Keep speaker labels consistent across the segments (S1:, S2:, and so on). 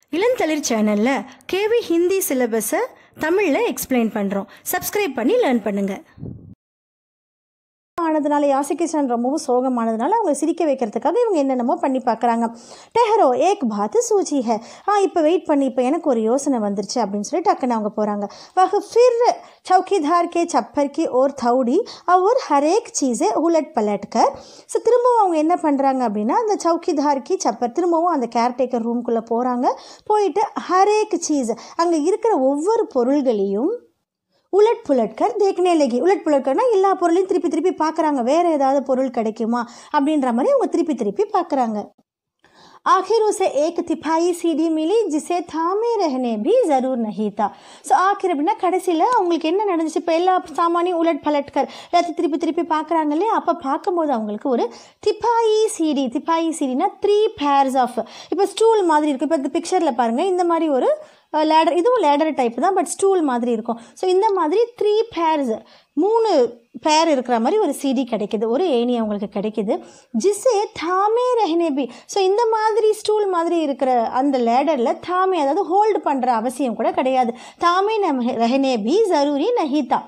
S1: இளந்தளிர் சேனலில் கேவி ஹிந்தி சிலபஸை தமிழில் எக்ஸ்பிளைன் பண்ணுறோம் சப்ஸ்கிரைப் பண்ணி லேர்ன் பண்ணுங்கள்
S2: ஆனதுனால யாசிகிஷன் ரொம்பவும் சோகமானதுனால அவங்க சிரிக்க வைக்கிறதுக்காக இவங்க என்னென்னமோ பண்ணி பார்க்குறாங்க டெஹரோ ஏக் பாத்து சூச்சி ஹே ஆ இப்போ வெயிட் பண்ணி இப்போ எனக்கு ஒரு யோசனை வந்துருச்சு அப்படின்னு சொல்லி டக்குன்னு அவங்க போகிறாங்க வஹ ஃபிர் சௌக்கிதார் கே சப்பர் கி ஓர் தௌடி और हर एक चीज़ें उलट पलट कर ஸோ திரும்பவும் அவங்க என்ன பண்ணுறாங்க அப்படின்னா அந்த சௌக்கிதார் கி சப்பர் திரும்பவும் அந்த கேர்டேக்கர் ரூம்குள்ளே போகிறாங்க போயிட்டு ஹரேக் சீஸ் அங்கே இருக்கிற ஒவ்வொரு பொருள்களையும் உலட் புலட்கர் தேக்னே லகி உலட் புலட்கர்னா எல்லா பொருளையும் திருப்பி திருப்பி பார்க்குறாங்க வேறு ஏதாவது பொருள் கிடைக்குமா அப்படின்ற மாதிரி அவங்க திருப்பி திருப்பி பார்க்குறாங்க आखिर उसे एक तिपाई सीढ़ी मिली जिसे थामे रहने भी ज़रूर नहीं था ஸோ ஆखिर அப்படின்னா கடைசியில் அவங்களுக்கு என்ன நடந்துச்சு இப்போ எல்லா சாமானியும் உலட் பலட்கர் எல்லாத்தையும் திருப்பி திருப்பி பார்க்குறாங்க இல்லையா அப்போ பார்க்கும்போது அவங்களுக்கு ஒரு திப்பாயி சீடி திப்பாயி சீடினா த்ரீ பேர்ஸ் ஆஃப் இப்போ ஸ்டூல் மாதிரி இருக்குது இப்போ இந்த பிக்சரில் பாருங்கள் இந்த மாதிரி ஒரு லேடர் இதுவும் லேடர் டைப் தான் பட் ஸ்டூல் மாதிரி இருக்கும் ஸோ இந்த மாதிரி த்ரீ பேர்ஸ் மூணு பேர் இருக்கிற மாதிரி ஒரு சிடி கிடைக்குது ஒரு ஏணி அவங்களுக்கு கிடைக்குது ஜிஸே தாமே ரஹனே பி ஸோ இந்த மாதிரி ஸ்டூல் மாதிரி இருக்கிற அந்த லேடரில் தாமே அதாவது ஹோல்டு பண்ணுற அவசியம் கூட கிடையாது தாமே நம்ம ரஹனே பி ஜரூரி நஹிதா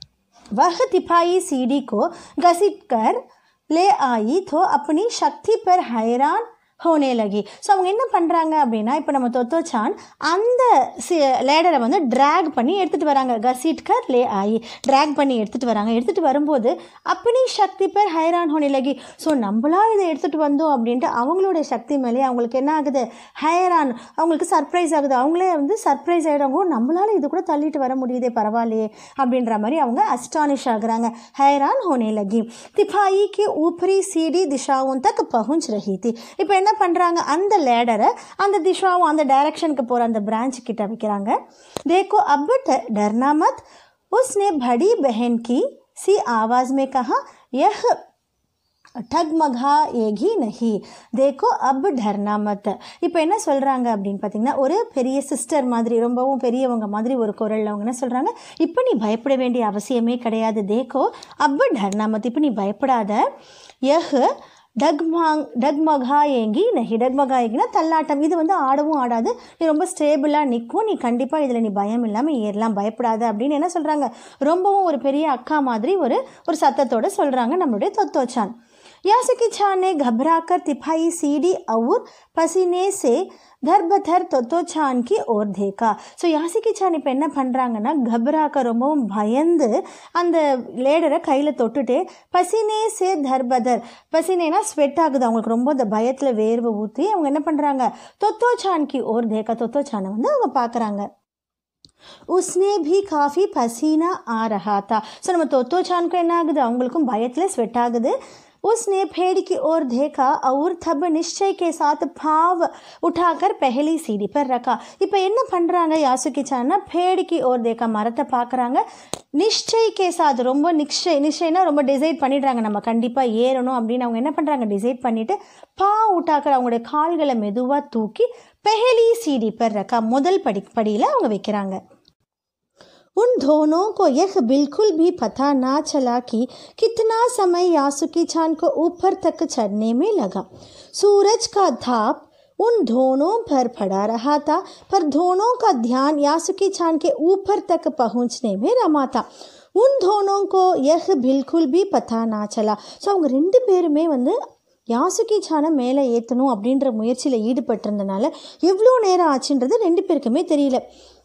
S2: वह तिपाई सीढ़ी को घसीट कर ले आई तो अपनी शक्ति पर हैरान ஹோனே லகி ஸோ அவங்க என்ன பண்ணுறாங்க அப்படின்னா இப்போ நம்ம தொத்தோச்சான் அந்த சி லேடரை வந்து ட்ராக் பண்ணி எடுத்துகிட்டு வராங்க கசீட்கர் லே ஆயி ட்ராக் பண்ணி எடுத்துகிட்டு வராங்க எடுத்துகிட்டு வரும்போது அப்பனி சக்தி பேர் ஹைரான் ஹோனே லகி ஸோ நம்மளா இதை எடுத்துகிட்டு வந்தோம் அப்படின்ட்டு அவங்களோட சக்தி மேலே அவங்களுக்கு என்ன ஆகுது ஹைரான் அவங்களுக்கு சர்ப்ரைஸ் ஆகுது அவங்களே வந்து சர்ப்ரைஸ் ஆகிடுவாங்க நம்மளால் இது கூட தள்ளிட்டு வர முடியுதே பரவாயில்லையே அப்படின்ற மாதிரி அவங்க அஸ்டானிஷ் ஆகுறாங்க ஹைரான் ஹோனே லகி திபாயி கி ஊப்பரி சீடி திஷாவும் தக் பहुंच रही थी இப்போ என்ன பண்ணுறாங்க அந்த லேடரை அந்த திஷாவும் அந்த டைரக்ஷனுக்கு போகிற அந்த பிரான்ச் கிட்ட வைக்கிறாங்க देखो अब डरना मत उसने बड़ी बहन की सी आवाज़ में कहा यह டக்மகா ஏகி நஹி தேக்கோ அப் டர்னா மத் இப்போ என்ன சொல்கிறாங்க அப்படின்னு பார்த்தீங்கன்னா ஒரு பெரிய சிஸ்டர் மாதிரி ரொம்பவும் பெரியவங்க மாதிரி ஒரு குரலில் அவங்க என்ன சொல்கிறாங்க இப்போ நீ பயப்பட வேண்டிய அவசியமே கிடையாது தேக்கோ அப் டர்னா மத் இப்போ நீ பயப்படாத எஹ் டக்மாங் டக்மகா ஏங்கி நஹி டக்மகா ஏங்கினா தள்ளாட்டம் இது வந்து ஆடவும் ஆடாது நீ ரொம்ப ஸ்டேபிளாக நிற்கும் நீ கண்டிப்பாக இதில் நீ பயம் இல்லாமல் ஏறலாம் பயப்படாத அப்படின்னு என்ன சொல்கிறாங்க ரொம்பவும் ஒரு பெரிய அக்கா மாதிரி ஒரு ஒரு சத்தத்தோடு சொல்கிறாங்க நம்மளுடைய தொத்தோச்சான் यासिकी छा ने घबरा कर तिफाई सीढ़ी और पसीने से தர்பதர் தொத்தோச்சான் கி ஓர் தேக்கா ஸோ யாசிகி சான் இப்போ என்ன பண்ணுறாங்கன்னா கபராக்க ரொம்பவும் பயந்து அந்த லேடரை கையில் தொட்டுட்டு பசினே சே தர்பதர் பசினேனா ஸ்வெட் ஆகுது அவங்களுக்கு ரொம்ப இந்த பயத்தில் வேர்வை ஊற்றி அவங்க என்ன பண்ணுறாங்க தொத்தோச்சான் கி ஓர் தேக்கா தொத்தோச்சானை வந்து அவங்க பார்க்குறாங்க உஸ்னே भी காஃபி பசீனா ஆ ரஹா தா ஸோ நம்ம தொத்தோச்சானுக்கும் என்ன ஆகுது அவங்களுக்கும் பயத்தில் ஸ்வெட் ஆகுது उसने पेड़ की ओर देखा और तब निश्चय के साथ भाव उठाकर पहली सीढ़ी पर रखा இப்போ என்ன பண்ணுறாங்க யாசுகி சான்னா பேடிக்கு ஓர் தேக்கா மரத்தை பார்க்குறாங்க நிச்சய் கே சாத் ரொம்ப நிச்சய் நிச்சயனா ரொம்ப டிசைட் பண்ணிடுறாங்க நம்ம கண்டிப்பாக ஏறணும் அப்படின்னு அவங்க என்ன பண்ணுறாங்க டிசைட் பண்ணிவிட்டு பா உட்டாக்கர் அவங்களுடைய கால்களை மெதுவாக தூக்கி பெஹலி சீடி பர் ரக்கா முதல் படி படியில் அவங்க வைக்கிறாங்க उन दोनों को यह बिल्कुल भी पता ना चला कि कितना समय यासुकी चान को ऊपर तक चढ़ने में लगा सूरज का धाप उन दोनों पर पड़ा रहा था पर दोनों का ध्यान यासुकी चान के ऊपर तक पहुंचने में रमा था உன் தோனோங்கோ எஹ் பில்குல் பி பத்தா நா சலா ஸோ அவங்க ரெண்டு பேருமே வந்து யாசுகி சானை மேலே ஏற்றணும் அப்படின்ற முயற்சியில் ஈடுபட்டிருந்தனால எவ்வளோ நேரம் ஆச்சுன்றது ரெண்டு பேருக்குமே தெரியல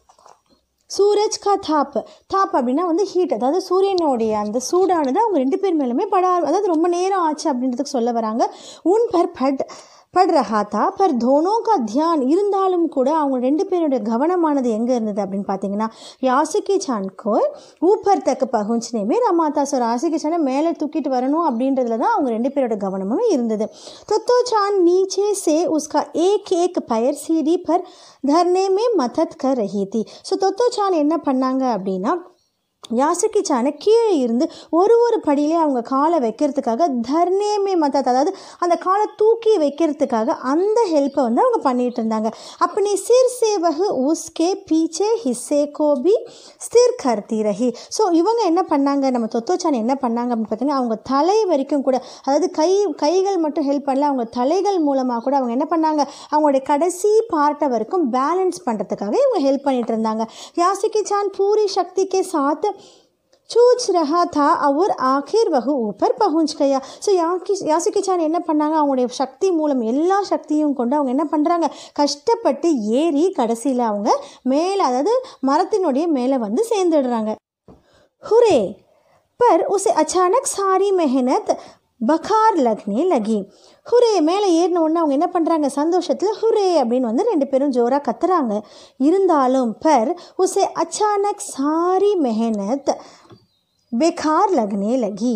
S2: சூரஜ் கா தாப் தாப் அப்படின்னா வந்து ஹீட் அதாவது சூரியனுடைய அந்த சூடானது அவங்க ரெண்டு பேர் மேலுமே பட அதாவது ரொம்ப நேரம் ஆச்சு அப்படின்றதுக்கு சொல்ல வராங்க உன் பர் பட் பட் ரஹா தா பர் தோனோ கா தியான் இருந்தாலும் கூட அவங்க ரெண்டு பேருடைய கவனமானது எங்கே இருந்தது அப்படின்னு பார்த்தீங்கன்னா யாசுகி சான்கோ ஊப்பர் தக்கு பகுஞ்சினேமே ரமாதா ஸோ ராசிகி சானை மேலே தூக்கிட்டு வரணும் அப்படின்றதுல தான் அவங்க ரெண்டு பேரோட கவனமும் இருந்தது தொத்தோ சான் நீச்சே சே உஸ்கா ஏக் ஏக் பயர் சீடி பர் தர்னே மே மதத் கர் ரஹி தி ஸோ தொத்தோ சான் என்ன பண்ணாங்க அப்படின்னா யாசுக்கி சானை கீழே இருந்து ஒரு ஒரு படியிலே அவங்க காலை வைக்கிறதுக்காக தர்ணேமே மதத் அதாவது அந்த காலை தூக்கி வைக்கிறதுக்காக அந்த ஹெல்ப்பை வந்து அவங்க பண்ணிட்டு இருந்தாங்க அப்படி சிர் சேவகு உஸ்கே பீச்சே ஹிஸ்ஸே கோபி ஸ்திர் கர்த்தி ரஹி ஸோ இவங்க என்ன பண்ணாங்க நம்ம தொத்தோச்சான் என்ன பண்ணாங்க அப்படின்னு பார்த்தீங்கன்னா அவங்க தலை வரைக்கும் கூட அதாவது கை கைகள் மட்டும் ஹெல்ப் பண்ணல அவங்க தலைகள் மூலமாக கூட அவங்க என்ன பண்ணாங்க அவங்களுடைய கடைசி பார்ட்டை வரைக்கும் பேலன்ஸ் பண்ணுறதுக்காக இவங்க ஹெல்ப் பண்ணிட்டு இருந்தாங்க யாசிகி சான் பூரி சக்திக்கே சாத் चूच रहा था और आखिर वह ऊपर पहुंच गया ஸோ யாக்கி யாசிகி சான் என்ன பண்ணாங்க அவங்களுடைய சக்தி மூலம் எல்லா சக்தியும் கொண்டு அவங்க என்ன பண்ணுறாங்க கஷ்டப்பட்டு ஏறி கடைசியில் அவங்க மேலே அதாவது மரத்தினுடைய மேலே வந்து சேர்ந்துடுறாங்க हुरे पर उसे अचानक सारी मेहनत பகார் லக்னே லகி ஹுரே மேலே ஏறின உடனே அவங்க என்ன பண்ணுறாங்க சந்தோஷத்தில் ஹுரே அப்படின்னு வந்து ரெண்டு பேரும் ஜோராக கத்துறாங்க இருந்தாலும் பர் உசே அச்சானக் சாரி மெஹனத் பெகார் லக்னே லகி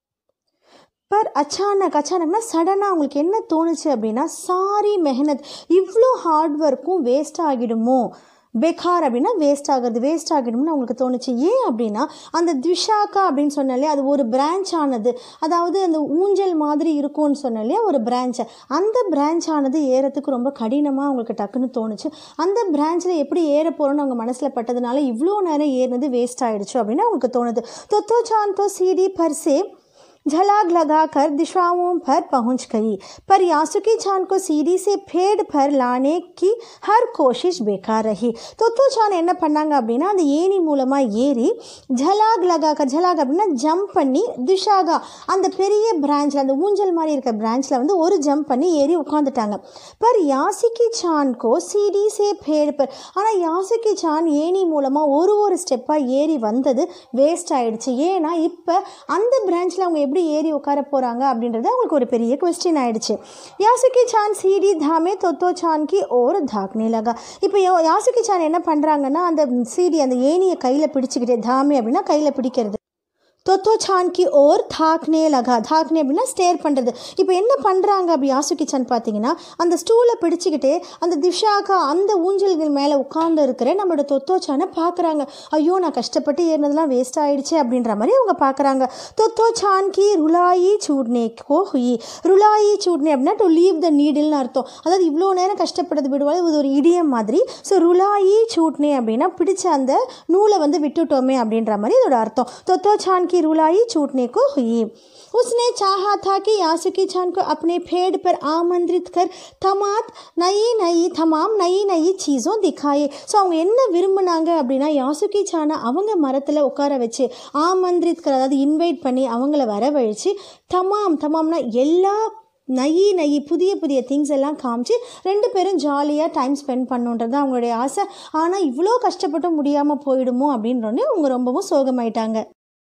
S2: பர் அச்சானக் அச்சானக்னா சடனாக அவங்களுக்கு என்ன தோணுச்சு அப்படின்னா சாரி மெஹனத் இவ்வளோ ஹார்ட் ஒர்க்கும் வேஸ்ட் ஆகிடுமோ பெக்கார் அப்படின்னா வேஸ்ட் ஆகுறது வேஸ்ட் ஆகிடும்னு அவங்களுக்கு தோணுச்சு ஏன் அப்படின்னா அந்த த்விஷாக்கா அப்படின்னு சொன்னாலே அது ஒரு பிரான்ச் ஆனது அதாவது அந்த ஊஞ்சல் மாதிரி இருக்கும்னு சொன்னாலே ஒரு பிரான்ச் அந்த பிரான்ச் ஆனது ஏறத்துக்கு ரொம்ப கடினமாக அவங்களுக்கு டக்குன்னு தோணுச்சு அந்த பிரான்ச்சில் எப்படி ஏற போகிறோன்னு அவங்க மனசில் பட்டதுனால இவ்வளோ நேரம் ஏறினது வேஸ்ட் ஆயிடுச்சு அப்படின்னு அவங்களுக்கு தோணுது தொத்தோ சான் தோ சீடி பர்சே झलाग लगाकर दिशाओं पर पहुंच गई पर यासुकी चान को सीढ़ी से पेड़ पर लाने की हर कोशिश बेकार रही தொத்து சான் என்ன பண்ணாங்க அப்படின்னா அந்த ஏணி மூலமாக ஏறி ஜலாக் லகாக்க ஜலாக் அப்படின்னா ஜம்ப் பண்ணி திஷாகா அந்த பெரிய பிரான்ச்சில் அந்த ஊஞ்சல் மாதிரி இருக்க பிரான்ச்சில் வந்து ஒரு ஜம்ப் பண்ணி ஏறி உட்காந்துட்டாங்க பர் யாசிகி சான்கோ சிடி சே பேடு பர் ஆனால் யாசிகி சான் ஏணி மூலமாக ஒரு ஒரு ஸ்டெப்பாக ஏறி வந்தது வேஸ்ட் ஆயிடுச்சு ஏன்னா இப்போ அந்த பிரான்ச்சில் அவங்க எப்படி ஏறி உட்கார போகிறாங்க அப்படின்றது அவங்களுக்கு ஒரு பெரிய கொஸ்டின் ஆயிடுச்சு யாசுகி சான் சீடி தாமே தொத்தோ சான் கி ஓர் தாக்னே லகா இப்போ யோ- யாசுகி சான் என்ன பண்ணுறாங்கன்னா அந்த சீடி அந்த ஏணியை கையில் பிடிச்சிக்கிட்டே தாமே அப்படின்னா கையில் பிடிக்கிறது தொத்தோ சான் கி ஓர் தாக்னே லகா தாக்னே அப்படின்னா ஸ்டேர் பண்ணுறது இப்போ என்ன பண்ணுறாங்க அப்படி யாசுகி சான் பார்த்தீங்கன்னா அந்த ஸ்டூலை பிடிச்சிக்கிட்டே அந்த திஷாக்கா அந்த ஊஞ்சல்கள் மேலே உட்கார்ந்து இருக்கிற நம்மளோட தொத்தோ சானை பார்க்குறாங்க ஐயோ நான் கஷ்டப்பட்டு ஏறினதெல்லாம் வேஸ்ட் ஆயிடுச்சு அப்படின்ற மாதிரி அவங்க பார்க்குறாங்க தொத்தோ சான் கி ருலாயி சூட்னே கோ ஹுயி ருலாயி சூட்னே அப்படின்னா டு லீவ் த நீடில்னு அர்த்தம் அதாவது இவ்வளோ நேரம் கஷ்டப்படுறது விடுவாங்க இது ஒரு இடியம் மாதிரி ஸோ ருலாயி சூட்னே அப்படின்னா பிடிச்ச அந்த நூலை வந்து விட்டுட்டோமே அப்படின்ற மாதிரி இதோட அர்த்தம் தொத்தோ சான் की रुलाई छूटने को हुई उसने चाहा था कि यासुकी चान को अपने पेड़ पर आमंत्रित कर तमात नई नई तमाम नई नई चीज़ों दिखाए ஸோ அவங்க என்ன விரும்பினாங்க அப்படின்னா யாசுகி சானை அவங்க மரத்தில் உட்கார வச்சு ஆமந்திரித் கர் அதாவது இன்வைட் பண்ணி அவங்கள வரவழைச்சு தமாம் தமாம்னா எல்லா நயி நயி புதிய புதிய திங்ஸ் எல்லாம் காமிச்சு ரெண்டு பேரும் ஜாலியாக டைம் ஸ்பெண்ட் பண்ணுன்றது தான் அவங்களுடைய ஆசை ஆனால் இவ்வளோ கஷ்டப்பட்டு முடியாமல் போயிடுமோ அப்படின்றோடனே அவங்க ரொம்பவும் சோகமாயிட்டாங்க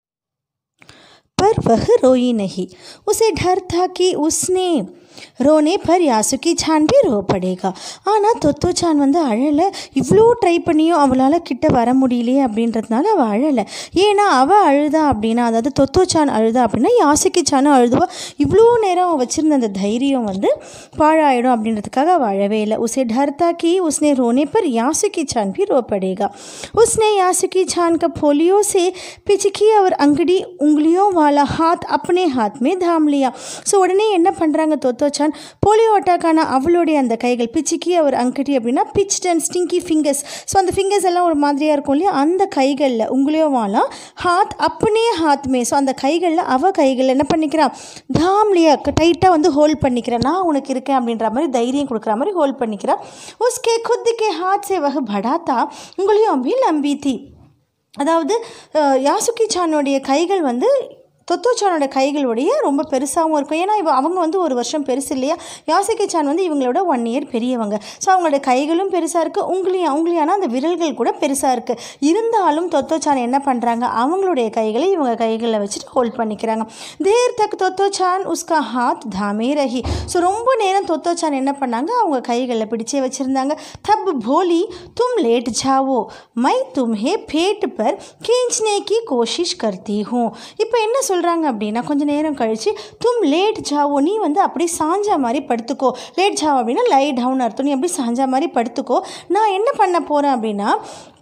S2: पर वह रोई नहीं उसे डर था कि उसने ரோனே பர் யாசுக்கி சான் பி ரோ படேகா ஆனால் தொத்தோ சான் வந்து அழலை இவ்வளோ ட்ரை பண்ணியும் அவளால் கிட்ட வர முடியலையே அப்படின்றதுனால அவள் அழலை ஏன்னா அவள் அழுதா அப்படின்னா அதாவது தொத்தோ சான் அழுதா அப்படின்னா யாசுக்கி சானும் அழுதுவா இவ்வளோ நேரம் அவள் வச்சிருந்த அந்த தைரியம் வந்து பாழாயிடும் அப்படின்றதுக்காக அவள் அழவே இல்லை உசே डरता कि उसने रोने पर यासुकी छान भी रो पड़ेगा उसने यासुकी छान का पोलियो से पिचकी और अंगड़ी उंगलियों वाला हाथ अपने हाथ में थाम लिया ஸோ உடனே என்ன பண்ணுறாங்க தொத்தோச்சான் போலியோ அட்டாக்கான அவளுடைய அந்த கைகள் பிச்சிக்கி அவர் அங்கடி அப்படின்னா pinched and stingy fingers so அந்த ஃபிங்கர்ஸ் எல்லாம் ஒரு மாதிரியாக இருக்கும் இல்லையா அந்த கைகளில் உங்களையோவாலாம் ஹாத் அப்பனே ஹாத்மே ஸோ அந்த கைகளில் அவ கைகளில் என்ன பண்ணிக்கிறான் தாம்லியா டைட்டாக வந்து ஹோல்ட் பண்ணிக்கிறேன் நான் உனக்கு இருக்கேன் அப்படின்ற மாதிரி தைரியம் கொடுக்குற மாதிரி ஹோல்ட் பண்ணிக்கிறான் உஸ்கே खुद के हाथ से वह बढ़ा था उंगलियों भी लंबी थी அதாவது அஹ், யாசுகி சானுடைய கைகள் வந்து தொத்தோச்சானோட கைகளுடைய ரொம்ப பெருசாகவும் இருக்கும் ஏன்னா இவ அவங்க வந்து ஒரு வருஷம் பெருசு இல்லையா யாசிகி சான் வந்து இவங்களோட ஒன் இயர் பெரியவங்க ஸோ அவங்களோட கைகளும் பெருசாக இருக்குது உங்களையும் அவங்களையான அந்த விரல்கள் கூட பெருசாக இருக்குது இருந்தாலும் தொத்தோச்சான் என்ன பண்ணுறாங்க அவங்களுடைய கைகளை இவங்க கைகளில் வச்சுட்டு ஹோல்ட் பண்ணிக்கிறாங்க தேர் தக் தொத்தோச்சான் உஸ்கா ஹாத் தாமே ரஹி ஸோ ரொம்ப நேரம் தொத்தோச்சான் என்ன பண்ணாங்க அவங்க கைகளில் பிடிச்சே வச்சுருந்தாங்க தப் போலி தும் லேட் ஜாவோ மை தும்ஹே பேட் பர் खींचने की कोशिश करती हूँ இப்போ என்ன சொல்கிறாங்க அப்படின்னா கொஞ்ச நேரம் கழித்து தும் லேட் ஜாவோ நீ வந்து அப்படியே சாஞ்சா மாதிரி படுத்துக்கோ லேட் ஜாவோ அப்படின்னா லை டவுன் அர்த்தம் நீ அப்படியே சாஞ்சா மாதிரி படுத்துக்கோ நான் என்ன பண்ண போகிறேன் அப்படின்னா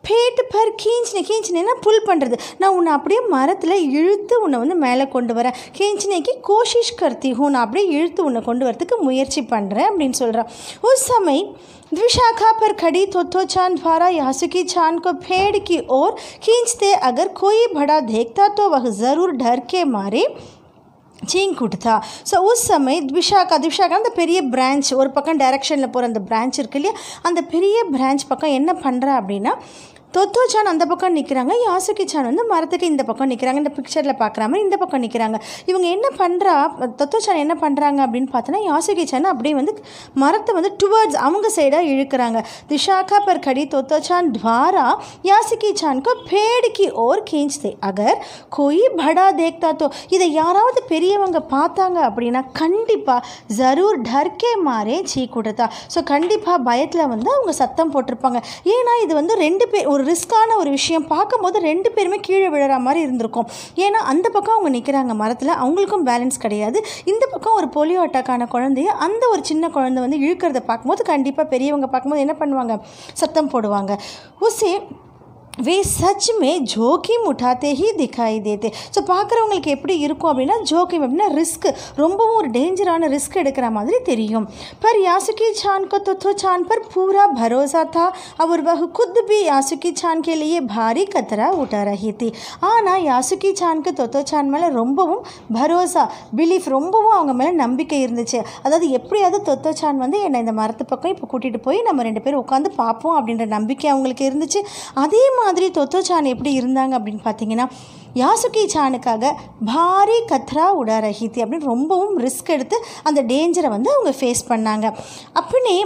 S2: பேட் பர் கீஞ்சினே கீஞ்சினேன்னா புல் பண்ணுறது நான் உன்னை அப்படியே மரத்தில் இழுத்து உன்னை வந்து மேலே கொண்டு வரேன் கீஞ்சினேக்கு கோஷிஷ் கர்த்தி ஹூ நான் அப்படியே இழுத்து உன்னை கொண்டு வரதுக்கு முயற்சி பண்ணுறேன் அப்படின்னு சொல்கிறான் उस समय द्विशाखा पर खड़ी तोतोचान द्वारा यासुकी चान को पेड़ की ओर खींचते अगर कोई बड़ा देखता तो वह ज़रूर डर के मारे சீங் கொடுத்தா ஸோ உஸ் சமய த்விஷாக்கா த்விஷாக்கா அந்த பெரிய பிரான்ச் ஒரு பக்கம் டைரக்ஷனில் போகிற அந்த பிரான்ச் இருக்கு இல்லையா அந்த பெரிய பிரான்ச் பக்கம் என்ன பண்ணுறா அப்படின்னா தொத்தோச்சான் அந்த பக்கம் நிற்கிறாங்க யாசுகி சான் வந்து மரத்துக்கு இந்த பக்கம் நிற்கிறாங்க இந்த பிக்சரில் பார்க்குற மாதிரி இந்த பக்கம் நிற்கிறாங்க இவங்க என்ன பண்ணுறா தொத்தோச்சான் என்ன பண்ணுறாங்க அப்படின்னு பார்த்தோன்னா யாசுகி சான் அப்படியே வந்து மரத்தை வந்து டுவர்ட்ஸ் அவங்க சைடாக இழுக்கிறாங்க திஷாக்கா पर खड़ी तोतोचान द्वारा यासिकी चान को पेड़ की ओर खींचते अगर कोई बड़ा देखता तो இதை யாராவது பெரியவங்க பார்த்தாங்க அப்படின்னா கண்டிப்பாக ஜரூர் டர்க்கே மாறே சீ கொடுத்தா ஸோ கண்டிப்பாக பயத்தில் வந்து அவங்க சத்தம் போட்டிருப்பாங்க ஏன்னா இது வந்து ரெண்டு பேர் ஒரு ரிஸ்க்கான ஒரு விஷயம் பார்க்கும்போது ரெண்டு பேருமே கீழே விழுற மாதிரி இருந்திருக்கும் ஏன்னா அந்த பக்கம் அவங்க நிற்கிறாங்க மரத்தில் அவங்களுக்கும் பேலன்ஸ் கிடையாது இந்த பக்கம் ஒரு போலியோ அட்டாக்கான குழந்தைய அந்த ஒரு சின்ன குழந்தை வந்து இழுக்கிறத பார்க்கும்போது கண்டிப்பாக பெரியவங்க பார்க்கும்போது என்ன பண்ணுவாங்க சத்தம் போடுவாங்க உசே வே சச் மே ஜோக்கிம் உठाते ही दिखाई देते ஸோ பார்க்குறவங்களுக்கு எப்படி இருக்கும் அப்படின்னா ஜோக்கிம் அப்படின்னா ரிஸ்க் ரொம்பவும் ஒரு டேஞ்சரான ரிஸ்க் எடுக்கிற மாதிரி தெரியும் पर यासुकी छान को तोथो छान पर पूरा भरोसा था और वह खुद भी यासुकी छान के लिए भारी कतरा उठा रही थी ஆனால் யாசுகி சானுக்கு தொத்தோ சான் மேலே ரொம்பவும் பரோசா பிலீஃப் ரொம்பவும் அவங்க மேலே நம்பிக்கை இருந்துச்சு அதாவது எப்படியாவது தொத்தோ சான் வந்து என்னை இந்த மரத்து பக்கம் இப்போ கூட்டிகிட்டு போய் நம்ம ரெண்டு பேரும் உட்காந்து பார்ப்போம் அப்படின்ற நம்பிக்கை அவங்களுக்கு இருந்துச்சு அதே மாதிரி தொத்தோ சான் எப்படி இருந்தாங்க அப்படின்னு பார்த்தீங்கன்னா யாசுகி சானுக்காக பாரி கத்ரா உடா ரஹித்தி அப்படின்னு ரொம்பவும் ரிஸ்க் எடுத்து அந்த டேஞ்சரை வந்து அவங்க ஃபேஸ் பண்ணாங்க அப்படின்னே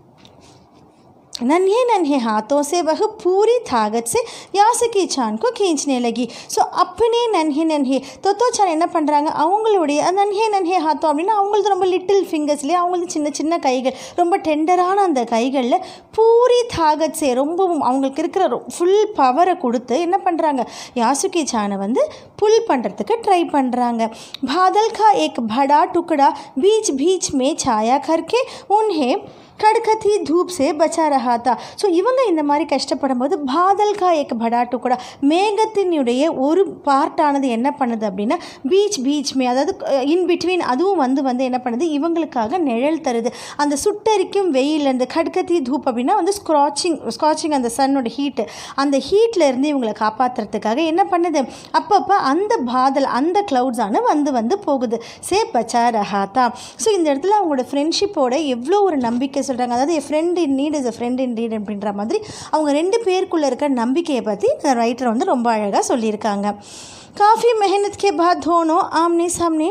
S2: नन्हे नन्हे हाथों से वह पूरी ताकत से யாசுகி சான் को खींचने लगी ஸோ அப்பனே நன்ஹே நன்ஹே தொத்தோ சான் என்ன பண்ணுறாங்க அவங்களுடைய அந்த நன்ஹே நன்ஹே ஹாத்தோ அப்படின்னா அவங்களது ரொம்ப லிட்டில் ஃபிங்கர்ஸ்லேயே அவங்களது சின்ன சின்ன கைகள் ரொம்ப டெண்டரான அந்த கைகளில் பூரி தாகத் சே ரொம்பவும் அவங்களுக்கு இருக்கிற ஃபுல் பவரை கொடுத்து என்ன பண்ணுறாங்க யாசுகி சானை வந்து புல் பண்ணுறதுக்கு ட்ரை பண்ணுறாங்க பாதல் கா ஏக் படா டுக்கடா பீச் பீச் மே छाया करके उन्हें கடுக்கத்தி தூப் சே பச்சா ரஹா தா ஸோ இவங்க இந்த மாதிரி கஷ்டப்படும் போது பாதல் கா ஏக் படா டுக்கடா மேகத்தினுடைய ஒரு பார்ட்டானது என்ன பண்ணுது அப்படின்னா பீச் பீச் மே அதாவது இன் பிட்வீன் அதுவும் வந்து வந்து என்ன பண்ணுது இவங்களுக்காக நிழல் தருது அந்த சுட்டரிக்கும் வெயில் அந்த கடுக்கத்தி தூப் அப்படின்னா வந்து ஸ்க்ராச்சிங் ஸ்காட்சிங் அந்த சன்னோட ஹீட்டு அந்த ஹீட்டில் இருந்து இவங்களை காப்பாற்றுறதுக்காக என்ன பண்ணுது அப்பப்போ அந்த பாதல் அந்த க்ளவுட்ஸான வந்து வந்து போகுது சே பச்சா ரஹாத்தா ஸோ இந்த இடத்துல அவங்களோட ஃப்ரெண்ட்ஷிப்போட எவ்வளோ ஒரு நம்பிக்கை சொல்கிறாங்க அதாவது என் friend in need is a friend in need அப்படின்ற மாதிரி அவங்க ரெண்டு பேருக்குள்ளே இருக்க நம்பிக்கையை பற்றி இந்த ரைட்டர் வந்து ரொம்ப அழகாக சொல்லியிருக்காங்க காஃபி மெஹனத் கே பாத் தோனோ ஆம்னே சாம்னே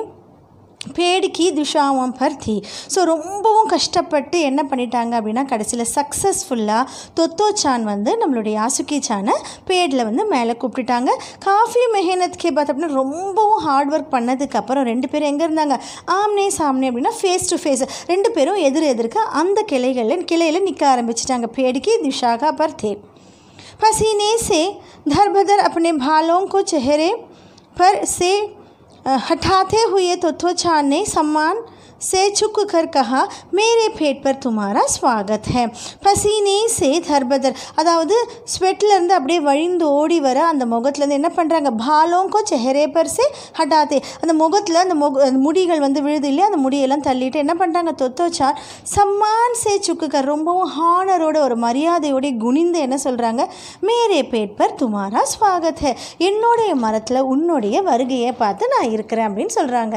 S2: பேடிக்கு துஷாவும் பர்த்தி ஸோ ரொம்பவும் கஷ்டப்பட்டு என்ன பண்ணிட்டாங்க அப்படின்னா கடைசியில் சக்ஸஸ்ஃபுல்லாக தொத்தோ சான் வந்து நம்மளுடைய யாசுகி சானை பேடில் வந்து மேலே கூப்பிட்டுட்டாங்க காஃபி மெஹனத் கே பாத் அப்படின்னா ரொம்பவும் ஹார்ட் ஒர்க் பண்ணதுக்கப்புறம் ரெண்டு பேரும் எங்கே இருந்தாங்க ஆம்னே சாம்னே அப்படின்னா ஃபேஸ் டு ஃபேஸ் ரெண்டு பேரும் எதிர் எதிர்க்க அந்த கிளைகளில் கிளையில் நிற்க ஆரம்பிச்சிட்டாங்க பேடிக்கு துஷாகா பர்த்தி पसीने से धरबधर अपने भालों को चेहरे पर से अ, हटाते हुए तोथोचान ने सम्मान से झुक कर कहा मेरे पेट पर तुम्हारा स्वागत है பசீனே சே தர்பதர் அதாவது ஸ்வெட்ல இருந்து அப்படியே வழிந்து ஓடி வர அந்த முகத்துலேருந்து என்ன பண்ணுறாங்க பாலோங்கோ செஹரே பர் சே ஹட்டாத்தே அந்த முகத்தில் அந்த முக அந்த முடிகள் வந்து விழுது இல்லையா அந்த முடியெல்லாம் தள்ளிட்டு என்ன பண்ணுறாங்க தொத்தோச்சார் சம்மான் சே சுக்குக்கர் ரொம்பவும் ஹானரோட ஒரு மரியாதையோட குனிந்து என்ன சொல்கிறாங்க மேரே பேட் பர் துமாரா ஸ்வாகத் ஹே என்னுடைய மரத்தில் உன்னுடைய வருகையை பார்த்து நான் இருக்கிறேன் அப்படின்னு சொல்கிறாங்க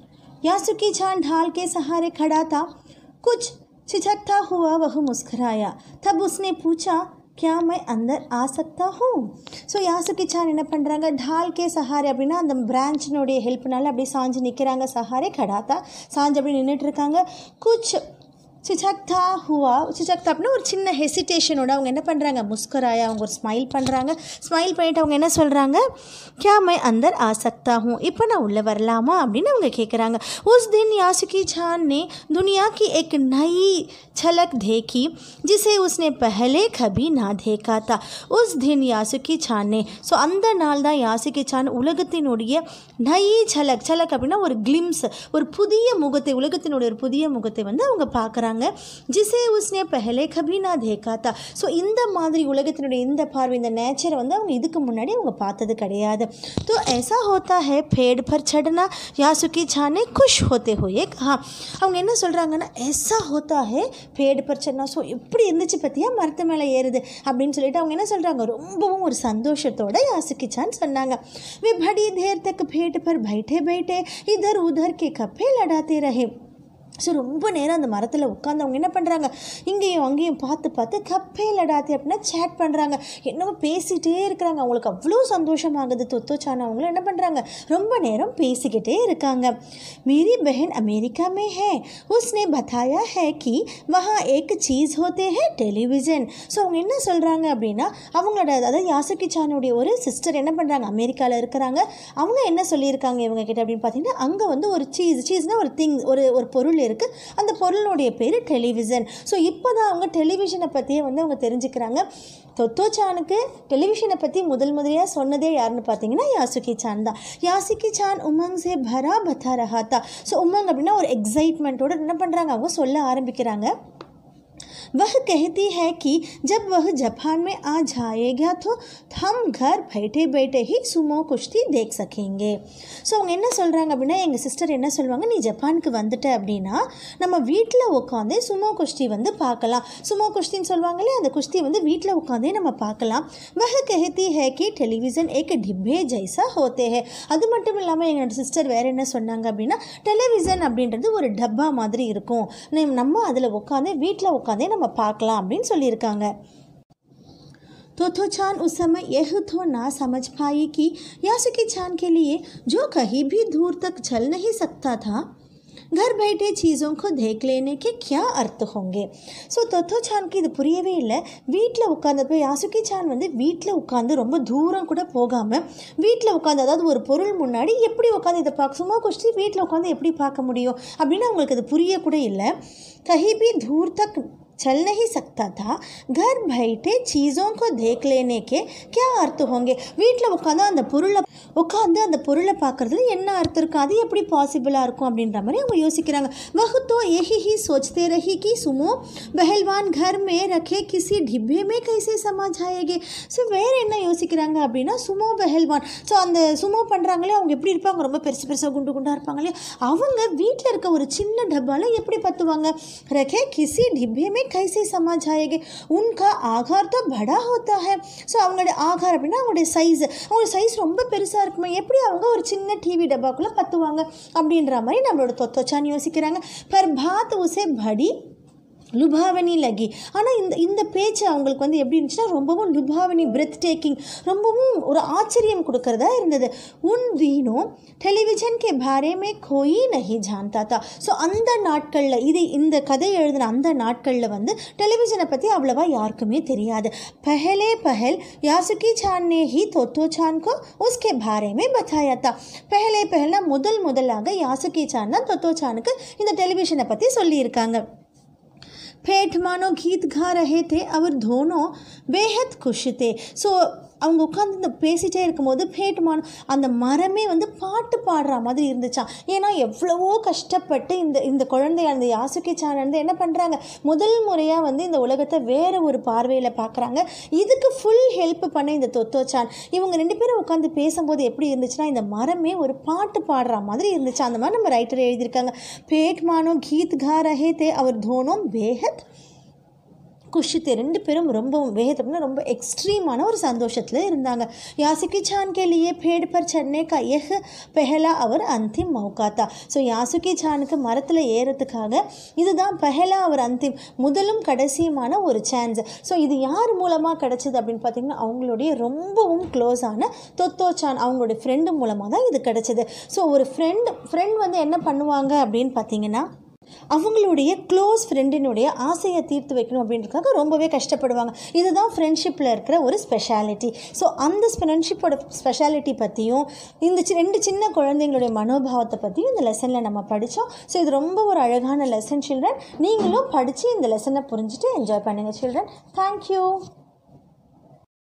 S2: यासुकी चांद ढाल के सहारे खड़ा था कुछ छिझकता हुआ वह मुस्कुराया तब उसने पूछा क्या मैं अंदर आ सकता हूँ ஸோ யாசுக்கி சான் என்ன பண்ணுறாங்க டால் கே சஹாரே அப்படின்னா அந்த பிரான்ச்சினுடைய ஹெல்ப்னால அப்படியே சாஞ்சு நிற்கிறாங்க சஹாரே கடாத்தா சாஞ்சு அப்படி நின்றுட்டு இருக்காங்க குச் சிச்சக்தா ஹுவா சிச்சக்தா அப்படின்னா ஒரு சின்ன ஹெசிடேஷனோட அவங்க என்ன பண்ணுறாங்க முஸ்கராயா அவங்க ஒரு ஸ்மைல் பண்ணுறாங்க ஸ்மைல் பண்ணிட்டு அவங்க என்ன சொல்கிறாங்க क्या मैं अंदर आ सकता हूँ இப்போ நான் உள்ளே வரலாமா அப்படின்னு அவங்க கேட்குறாங்க उस दिन यासुकी छान ने दुनिया की एक नई झलक देखी जिसे उसने पहले कभी ना देखा था उस दिन யாசுகி சான் ने ஸோ அந்த நாள் தான் யாசுகி சான் உலகத்தினுடைய நை झलक झलक அப்படின்னா ஒரு கிளிம்ஸ் ஒரு புதிய முகத்தை உலகத்தினுடைய ஒரு புதிய முகத்தை வந்து அவங்க பார்க்குறாங்க சொல்கிறாங்க ஜிசே உஸ்னே பஹலே கபி நா தேக்கா தா ஸோ இந்த மாதிரி உலகத்தினுடைய இந்த பார்வை இந்த நேச்சரை வந்து அவங்க இதுக்கு முன்னாடி அவங்க பார்த்தது கிடையாது तो ऐसा होता है पेड़ पर चढ़ना यासुकी छा ने खुश होते हुए कहा அவங்க என்ன சொல்கிறாங்கன்னா ऐसा होता है पेड़ पर चढ़ना ஸோ எப்படி இருந்துச்சு பற்றியா மரத்து மேலே ஏறுது அப்படின்னு சொல்லிட்டு அவங்க என்ன சொல்கிறாங்க ரொம்பவும் ஒரு சந்தோஷத்தோட யாசுकी சான் சொன்னாங்க वे बड़ी देर तक पेड़ पर बैठे बैठे इधर उधर के कप्पे लड़ाते रहे ஸோ ரொம்ப நேரம் அந்த மரத்தில் உட்காந்து அவங்க என்ன பண்ணுறாங்க இங்கேயும் அங்கேயும் பார்த்து பார்த்து கப்பே லடாத்தி அப்படின்னா சேட் பண்ணுறாங்க என்னவோ பேசிகிட்டே இருக்கிறாங்க அவங்களுக்கு அவ்வளோ சந்தோஷமாகுது தொத்தோச்சான அவங்களும் என்ன பண்ணுறாங்க ரொம்ப நேரம் பேசிக்கிட்டே இருக்காங்க मेरी बहन अमेरिका में है उसने बताया है कि वहाँ एक चीज़ होते हैं टेलीविज़न ஸோ அவங்க என்ன சொல்கிறாங்க அப்படின்னா அவங்களோட அதாவது யாசுக்கி சானுடைய ஒரு சிஸ்டர் என்ன பண்ணுறாங்க அமெரிக்காவில் இருக்கிறாங்க அவங்க என்ன சொல்லியிருக்காங்க இவங்க கிட்ட அப்படின்னு பார்த்தீங்கன்னா அங்கே வந்து ஒரு சீஸ் சீஸ்னால் ஒரு திங் ஒரு ஒரு பொருள் இருக்குது அந்த பொருளுடைய பேர் டெலிவிஷன் ஸோ இப்போ தான் அவங்க டெலிவிஷனை பற்றியே வந்து அவங்க தெரிஞ்சுக்கிறாங்க தொத்தோ சானுக்கு டெலிவிஷனை பற்றி முதல் முதலியாக சொன்னதே யாருன்னு பார்த்தீங்கன்னா யாசுகி சான் தான் யாசுகி சான் உமங் சே பரா பத்தா ரஹாத்தா ஸோ உமங் அப்படின்னா ஒரு எக்ஸைட்மெண்ட்டோட என்ன பண்ணுறாங்க அவங்க சொல்ல ஆரம்பிக்கிறாங்க वह कहती है कि जब वह जापान में आ जाएगा तो हम घर बैठे बैठे ही सुमो कुश्ती देख सकेंगे ஸோ அவங்க என்ன சொல்கிறாங்க அப்படின்னா எங்கள் சிஸ்டர் என்ன சொல்லுவாங்க நீ ஜப்பானுக்கு வந்துட்ட அப்படின்னா நம்ம வீட்டில் உட்காந்தே சுமோ குஷ்டி வந்து பார்க்கலாம் சுமோ குஷ்டின்னு சொல்லுவாங்களே அந்த குஷ்டி வந்து வீட்டில் உட்காந்தே நம்ம பார்க்கலாம் वह कहती है कि टेलीविज़न एक डिब्बे जैसा होते हैं அது மட்டும் இல்லாமல் எங்களோட சிஸ்டர் வேறு என்ன சொன்னாங்க அப்படின்னா டெலிவிஷன் அப்படின்றது ஒரு டப்பா மாதிரி இருக்கும் நம்ம- நம்ம அதில் உட்காந்து வீட்டில் உட்காந்தே நம்ம பார்க்கலாம் அப்படின்னு சொல்லியிருக்காங்க तोथो चान उस समय यह तो ना समझ पाई कि यासुकी चान के लिए जो कहीं भी दूर तक चल नहीं सकता था घर बैठे चीज़ों को देख लेने के क्या अर्थ होंगे ஸோ தொத்தோ சானுக்கு இது புரியவே இல்லை வீட்டில் உட்காந்தப்போ யாசுகி சான் வந்து வீட்டில் உட்காந்து ரொம்ப தூரம் கூட போகாமல் வீட்டில் உட்காந்து அதாவது ஒரு பொருள் முன்னாடி எப்படி உட்காந்து இதை பார்க்க சும்மா குஷ்டி வீட்டில் உட்காந்து எப்படி பார்க்க முடியும் அப்படின்னு அவங்களுக்கு அது புரிய கூட இல்லை कहीं भी दूर तक चल नहीं सकता था घर बैठे चीज़ों को देख लेने के क्या अर्थ होंगे வீட்டில் உட்காந்து அந்த பொருளை உட்காந்து அந்த பொருளை பார்க்குறதுல என்ன அர்த்தம் இருக்கும் அது எப்படி பாசிபிளாக இருக்கும் அப்படின்ற மாதிரி அவங்க யோசிக்கிறாங்க वह तो यही ही सोचते रही कि सुमो पहलवान घर में रखे किसी डिब्बे में कैसे समा जाएंगे ஸோ வேறு என்ன யோசிக்கிறாங்க அப்படின்னா சுமோ பெஹல்வான் ஸோ அந்த சுமோ பண்ணுறாங்களே அவங்க எப்படி இருப்பாங்க ரொம்ப பெருசு பெருசாக குண்டு குண்டாக இருப்பாங்க இல்லையா அவங்க வீட்டில் இருக்க ஒரு சின்ன டப்பால எப்படி பத்துவாங்க रखे किसी डिब्बे में कैसे समा जाएंगे उनका आघार तो बड़ा होता है ஸோ அவங்களோட ஆகார் அப்படின்னா அவங்களுடைய சைஸ் அவங்களோட சைஸ் ரொம்ப பெருசாக இருக்குமே எப்படி அவங்க ஒரு சின்ன டிவி டப்பாக்குள்ளே பத்துவாங்க அப்படின்ற மாதிரி நம்மளோட தொத்தோச்சான்னு யோசிக்கிறாங்க பர் பாத் உசே படி லுபாவனி லகி ஆனால் இந்த இந்த பேச்சு அவங்களுக்கு வந்து எப்படி இருந்துச்சுன்னா ரொம்பவும் லுபாவனி பிரெத் டேக்கிங் ரொம்பவும் ஒரு ஆச்சரியம் கொடுக்கறதா இருந்தது உன் வீணோ டெலிவிஷன் கே பாரேமே கோயி நஹி ஜான்தா தா ஸோ அந்த நாட்களில் இது இந்த கதை எழுதின அந்த நாட்களில் வந்து டெலிவிஷனை பற்றி அவ்வளவா யாருக்குமே தெரியாது பஹலே பஹல் யாசுகி சான் ने ही तोतो चान को उसके बारे में बताया था पहले पहला முதல் முதலாக யாசுகி சான் தான் தொத்தோ சானுக்கு இந்த டெலிவிஷனை பற்றி சொல்லியிருக்காங்க पेट मानो गीत गा रहे थे और दोनों बेहद खुश थे ஸோ அவங்க உட்காந்து இந்த பேசிகிட்டே இருக்கும்போது பேட் மானோ அந்த மரமே வந்து பாட்டு பாடுற மாதிரி இருந்துச்சாம் ஏன்னா எவ்வளவோ கஷ்டப்பட்டு இந்த இந்த குழந்தை அந்த யாசுகி சான் வந்து என்ன பண்ணுறாங்க முதல் முறையாக வந்து இந்த உலகத்தை வேறு ஒரு பார்வையில் பார்க்குறாங்க இதுக்கு ஃபுல் ஹெல்ப் பண்ண இந்த தொத்தோ சான் இவங்க ரெண்டு பேரும் உட்காந்து பேசும்போது எப்படி இருந்துச்சுன்னா இந்த மரமே ஒரு பாட்டு பாடுற மாதிரி இருந்துச்சு அந்த மாதிரி நம்ம ரைட்டர் எழுதியிருக்காங்க பேட் மானோ கீத் கா ரஹே தே அவர் தோனும் பேஹத் குஷித்து ரெண்டு பேரும் ரொம்ப வேகத்தை அப்படின்னா ரொம்ப எக்ஸ்ட்ரீமான ஒரு சந்தோஷத்தில் இருந்தாங்க யாசுகி சான் के लिए पेड़ पर चढ़ने का यह पहला और अंतिम मौका था ஸோ யாசுகி சானுக்கு மரத்தில் ஏறத்துக்காக இதுதான் பஹலா அவர் அந்திம் முதலும் கடைசியுமான ஒரு சான்ஸ் ஸோ இது யார் மூலமாக கிடைச்சது அப்படின்னு பார்த்தீங்கன்னா அவங்களுடைய ரொம்பவும் க்ளோஸான தொத்தோ சான் அவங்களுடைய ஃப்ரெண்டு மூலமாக தான் இது கிடைச்சது ஸோ ஒரு ஃப்ரெண்ட் ஃப்ரெண்ட் வந்து என்ன பண்ணுவாங்க அப்படின்னு பார்த்தீங்கன்னா அவங்களுடைய க்ளோஸ் ஃப்ரெண்டினுடைய ஆசையை தீர்த்து வைக்கணும் அப்படின்றதுக்காக ரொம்பவே கஷ்டப்படுவாங்க இதுதான் ஃப்ரெண்ட்ஷிப்பில் இருக்கிற ஒரு ஸ்பெஷாலிட்டி ஸோ அந்த ஃப்ரெண்ட்ஷிப்போட ஸ்பெஷாலிட்டி பற்றியும் இந்த சி- ரெண்டு சின்ன குழந்தைங்களுடைய மனோபாவத்தை பற்றியும் இந்த லெசனில் நம்ம படித்தோம் ஸோ இது ரொம்ப ஒரு அழகான லெசன் சில்ட்ரன் நீங்களும் படித்து இந்த லெசனை புரிஞ்சுட்டு என்ஜாய் பண்ணுங்கள் சில்ட்ரன் தேங்க்யூ